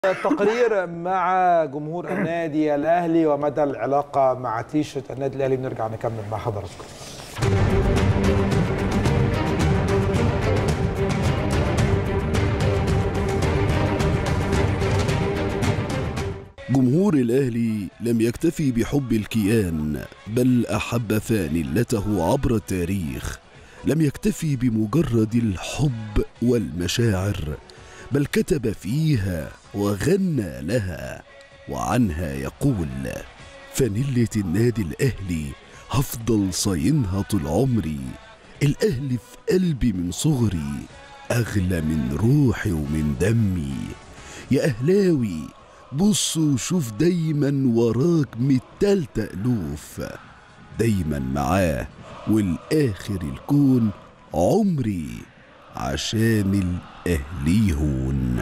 التقرير مع جمهور النادي الاهلي ومدى العلاقه مع تيشرت النادي الاهلي بنرجع نكمل مع حضراتكم جمهور الأهلي لم يكتفي بحب الكيان بل أحب فانلته عبر التاريخ لم يكتفي بمجرد الحب والمشاعر بل كتب فيها وغنى لها وعنها يقول فانلة النادي الأهلي هفضل صاينها طول عمري الأهلي في قلبي من صغري أغلى من روحي ومن دمي يا أهلاوي بص وشوف دايما وراك متلتة ألوف دايما معاه والآخر الكون عمري عشان الأهلي يهون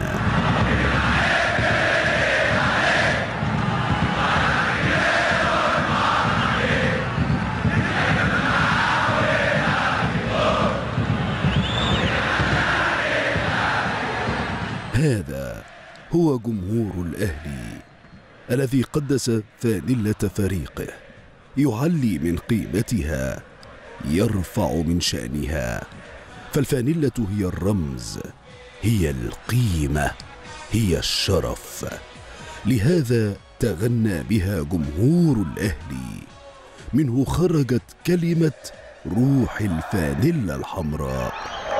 هذا هو جمهور الأهلي الذي قدس فانلة فريقه يعلي من قيمتها يرفع من شأنها فالفانلة هي الرمز هي القيمة هي الشرف لهذا تغنى بها جمهور الأهلي منه خرجت كلمة روح الفانلة الحمراء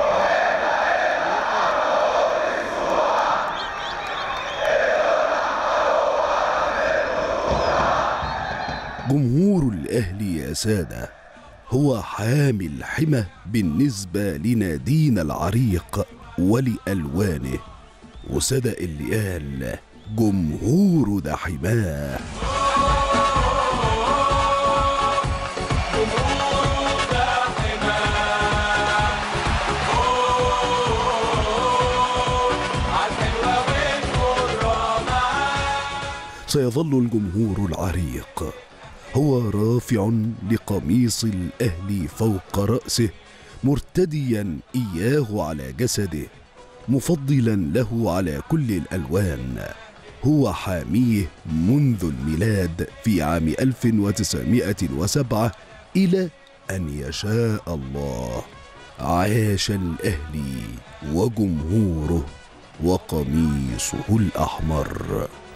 جمهور الأهلي يا سادة هو حامي الحمى بالنسبة لنادينا العريق ولألوانه وصدق اللي قال جمهور ده حماه سيظل الجمهور العريق هو رافع لقميص الاهلي فوق راسه مرتديا اياه على جسده مفضلا له على كل الالوان هو حاميه منذ الميلاد في عام 1907 الى ان يشاء الله عاش الاهلي وجمهوره وقميصه الاحمر